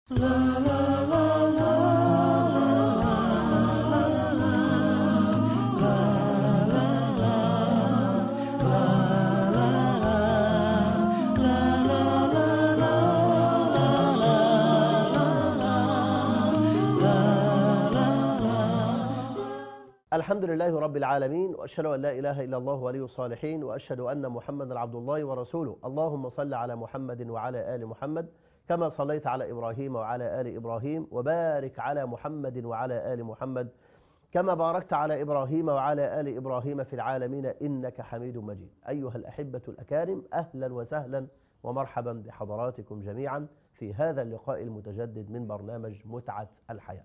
الحمد لله رب العالمين وأشهد أن لا إله إلا الله ولي الصالحين وأشهد أن محمدا عبد الله ورسوله اللهم صل على محمد وعلى آل محمد كما صليت على إبراهيم وعلى آل إبراهيم وبارك على محمد وعلى آل محمد كما باركت على إبراهيم وعلى آل إبراهيم في العالمين إنك حميد مجيد أيها الأحبة الأكارم أهلا وسهلا ومرحبا بحضراتكم جميعا في هذا اللقاء المتجدد من برنامج متعة الحياة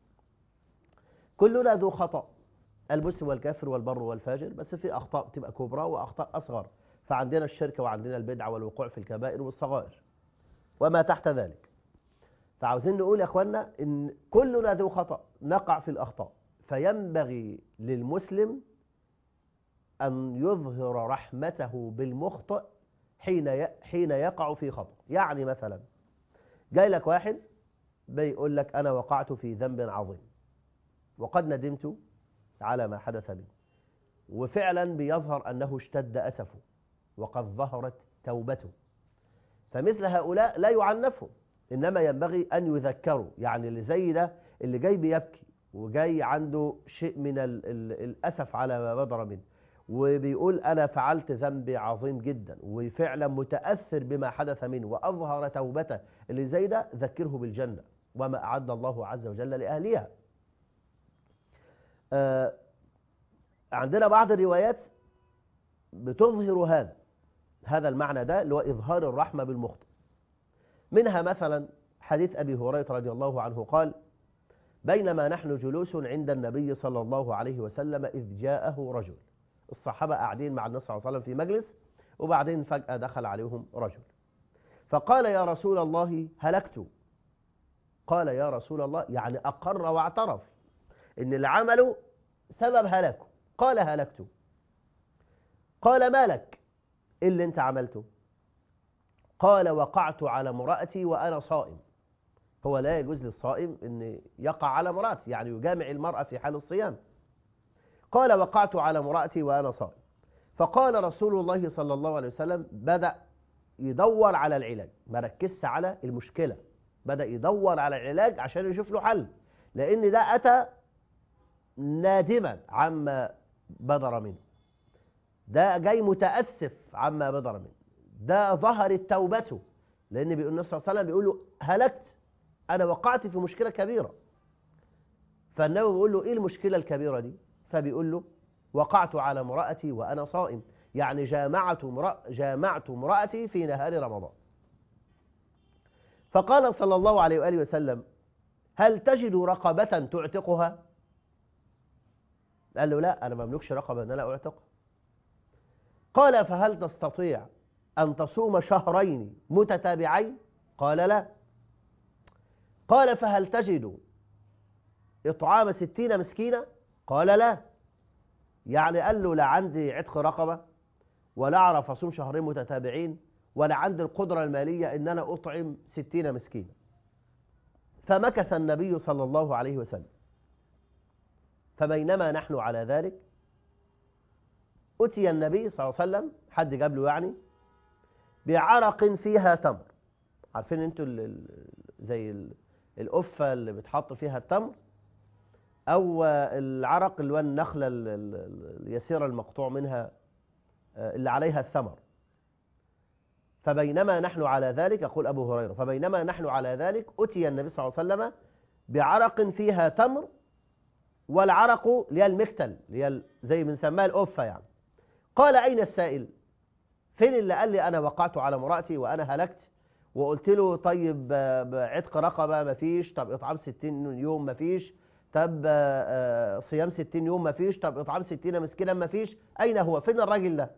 كلنا ذو خطأ المسلم والكافر والبر والفاجر بس في أخطاء تبقى كبرى وأخطاء أصغر فعندنا الشرك وعندنا البدعة والوقوع في الكبائر والصغائر وما تحت ذلك فعاوزين نقول يا أخوانا إن كلنا ذو خطأ نقع في الأخطاء فينبغي للمسلم أن يظهر رحمته بالمخطئ حين حين يقع في خطأ يعني مثلا جاي لك واحد بيقول لك أنا وقعت في ذنب عظيم وقد ندمت على ما حدث بي وفعلا بيظهر أنه اشتد أسفه وقد ظهرت توبته فمثل هؤلاء لا يعنفوا إنما ينبغي أن يذكروا يعني اللي زي ده اللي جاي بيبكي وجاي عنده شيء من ال ال الأسف على ما بدر منه وبيقول أنا فعلت ذنب عظيم جدا وفعلا متأثر بما حدث منه وأظهر توبته اللي زي ده ذكره بالجنة وما أعد الله عز وجل لأهلها آه عندنا بعض الروايات بتظهر هذا هذا المعنى ده اللي هو إظهار الرحمة بالمخطئ منها مثلا حديث أبي هريرة رضي الله عنه قال بينما نحن جلوس عند النبي صلى الله عليه وسلم إذ جاءه رجل الصحابة قاعدين مع النبي صلى الله عليه وسلم في مجلس وبعدين فجأة دخل عليهم رجل فقال يا رسول الله هلكت قال يا رسول الله يعني أقر واعترف إن اللي عمله سبب هلاكه قال هلكت قال ما لك إيه اللي انت عملته قال وقعت على امرأتي وأنا صائم هو لا يجوز للصائم أن يقع على امرأتي يعني يجامع المرأة في حال الصيام قال وقعت على امرأتي وأنا صائم فقال رسول الله صلى الله عليه وسلم بدأ يدور على العلاج ما ركزش على المشكلة بدأ يدور على العلاج عشان يشوف له حل لأن ده أتى نادما عما بدر منه ده جاي متأسف عما بدر منه ده ظهرت توبته لأن بيقول النبي صلى الله عليه وسلم بيقول له هلكت أنا وقعت في مشكلة كبيرة فالنبي بيقول له إيه المشكلة الكبيرة دي فبيقول له وقعت على امرأتي وأنا صائم يعني جامعت امرأ جامعت امرأتي في نهار رمضان فقال صلى الله عليه وآله وسلم هل تجد رقبة تعتقها قال له لا أنا ما أملكش رقبة أن أنا أعتقها قال فهل تستطيع أن تصوم شهرين متتابعين قال لا قال فهل تجد إطعام ستين مسكينة قال لا يعني قال له لا عندي عتق رقبة ولا أعرف أصوم شهرين متتابعين ولا عندي القدرة المالية إن أنا أطعم ستين مسكينة فمكث النبي صلى الله عليه وسلم فبينما نحن على ذلك أتي النبي صلى الله عليه وسلم حد جاب له يعني بعرق فيها تمر عارفين انتوا زي القفة اللي بتحط فيها التمر أو العرق اللي هو النخلة اليسيرة المقطوع منها اللي عليها الثمر فبينما نحن على ذلك يقول أبو هريرة فبينما نحن على ذلك أتي النبي صلى الله عليه وسلم بعرق فيها تمر والعرق اللي هي المكتل اللي هي زي بنسميها القفة يعني قال أين السائل فين اللي قال لي أنا وقعت على مرأتي وأنا هلكت وقلت له طيب عتق رقبة مفيش طب إطعام 60 يوم مفيش طب صيام 60 يوم مفيش طب إطعام 60 مسكينا مفيش أين هو فين الراجل ده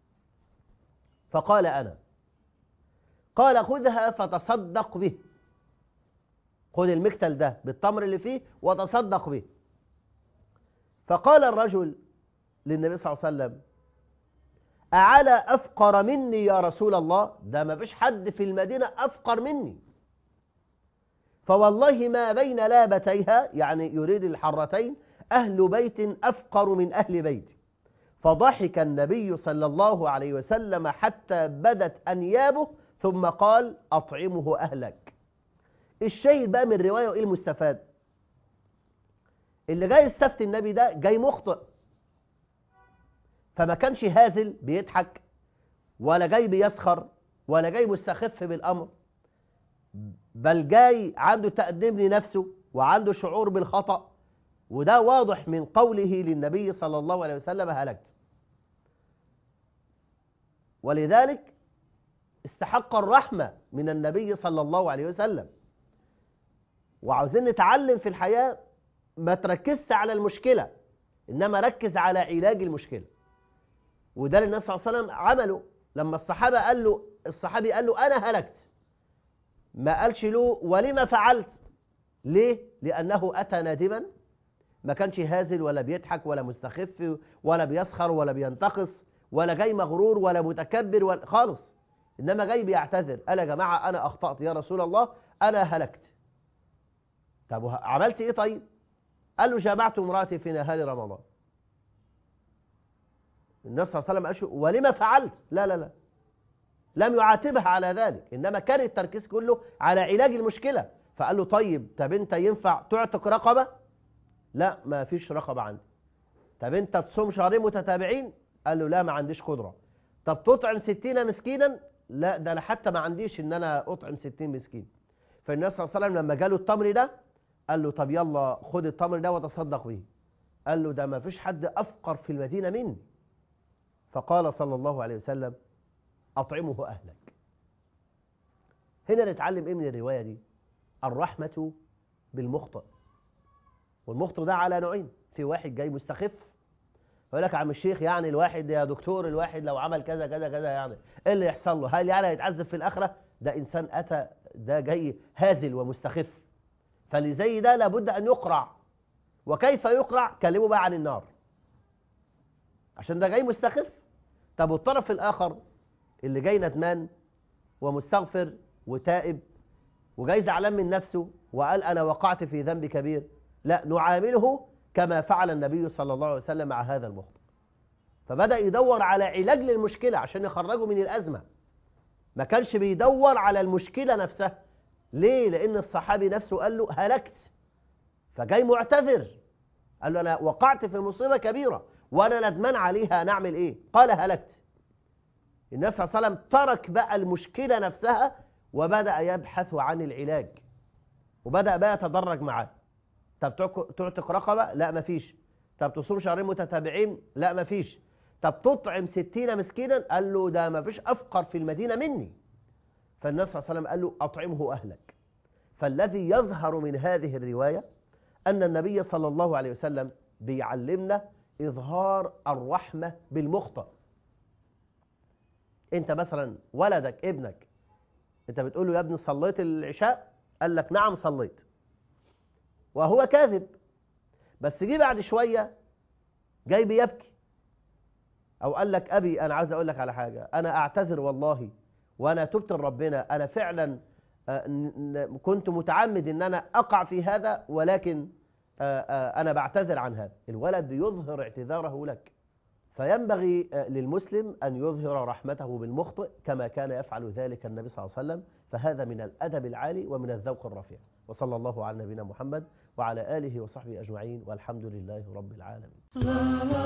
فقال أنا قال خذها فتصدق به خذ المكتل ده بالتمر اللي فيه وتصدق به فقال الرجل للنبي صلى الله عليه وسلم أعلى أفقر مني يا رسول الله ده ما فيش حد في المدينة أفقر مني فوالله ما بين لابتيها يعني يريد الحرتين أهل بيت أفقر من أهل بيت فضحك النبي صلى الله عليه وسلم حتى بدت أنيابه ثم قال أطعمه أهلك الشيء بقى من الرواية وإيه المستفاد اللي جاي يستفتي النبي ده جاي مخطئ فما كانش هازل بيضحك ولا جاي بيسخر ولا جاي مستخف بالأمر بل جاي عنده تقديم لنفسه وعنده شعور بالخطأ وده واضح من قوله للنبي صلى الله عليه وسلم هلكت ولذلك استحق الرحمة من النبي صلى الله عليه وسلم وعاوزين نتعلم في الحياة ما تركزش على المشكلة إنما ركز على علاج المشكلة وده اللي النبي صلى الله عليه وسلم عمله لما الصحابة قال له الصحابي قال له أنا هلكت ما قالش له ولما فعلت ليه؟ لأنه أتى نادما ما كانش هازل ولا بيضحك ولا مستخف ولا بيسخر ولا بينتقص ولا جاي مغرور ولا متكبر ولا خالص إنما جاي بيعتذر قال يا جماعة أنا أخطأت يا رسول الله أنا هلكت طب عملت إيه طيب قال له جامعت امرأتي في نهار رمضان النبي صلى الله عليه وسلم قال له ولما فعلت لا لا لا لم يعاتبها على ذلك إنما كان التركيز كله على علاج المشكلة فقال له طيب طب أنت ينفع تعتق رقبة لا ما فيش رقبة عندي طب أنت تصوم شهرين متتابعين قال له لا ما عنديش قدرة طب تطعم ستين مسكينا لا ده أنا حتى ما عنديش إن أنا أطعم ستين مسكين فالنبي صلى الله عليه وسلم لما جاله التمر ده قال له طب يلا خد التمر ده وتصدق به قال له ده ما فيش حد أفقر في المدينة مني فقال صلى الله عليه وسلم أطعمه أهلك هنا نتعلم إيه من الرواية دي الرحمة بالمخطئ والمخطئ ده على نوعين في واحد جاي مستخف يقول لك يا عم الشيخ يعني الواحد يا دكتور الواحد لو عمل كذا كذا كذا يعني ايه اللي يحصل له هل يعني هيتعذب في الآخرة ده إنسان أتى ده جاي هازل ومستخف فاللي زي ده لابد أن يقرع وكيف يقرع كلمه بقى عن النار عشان ده جاي مستخف طب والطرف الآخر اللي جاي ندمان ومستغفر وتائب وجاي زعلان من نفسه وقال أنا وقعت في ذنب كبير لا نعامله كما فعل النبي صلى الله عليه وسلم مع هذا المخطئ فبدأ يدور على علاج للمشكلة عشان يخرجه من الأزمة ما كانش بيدور على المشكلة نفسها ليه؟ لأن الصحابي نفسه قال له هلكت فجاي معتذر قال له أنا وقعت في مصيبة كبيرة وأنا ندمان عليها نعمل إيه؟ قال هلكت النبي صلى الله عليه وسلم ترك بقى المشكلة نفسها وبدأ يبحث عن العلاج وبدأ بقى يتدرج معاه طب تعتق رقبة لا مفيش طب تصوم شهرين متتابعين لا مفيش طب تطعم ستين مسكينا قال له ده مفيش أفقر في المدينة مني فالنبي صلى الله عليه وسلم قال له أطعمه أهلك فالذي يظهر من هذه الرواية أن النبي صلى الله عليه وسلم بيعلمنا إظهار الرحمة بالمخطئ أنت مثلا ولدك ابنك أنت بتقول له يا ابني صليت العشاء قال لك نعم صليت وهو كاذب بس جه بعد شوية جاي بيبكي أو قال لك أبي أنا عاوز أقول لك على حاجة أنا أعتذر والله وأنا تبت لربنا أنا فعلا كنت متعمد أن أنا أقع في هذا ولكن أنا بعتذر عن هذا الولد يظهر اعتذاره لك فينبغي للمسلم أن يظهر رحمته بالمخطئ كما كان يفعل ذلك النبي صلى الله عليه وسلم فهذا من الأدب العالي ومن الذوق الرفيع وصلى الله على نبينا محمد وعلى آله وصحبه أجمعين والحمد لله رب العالمين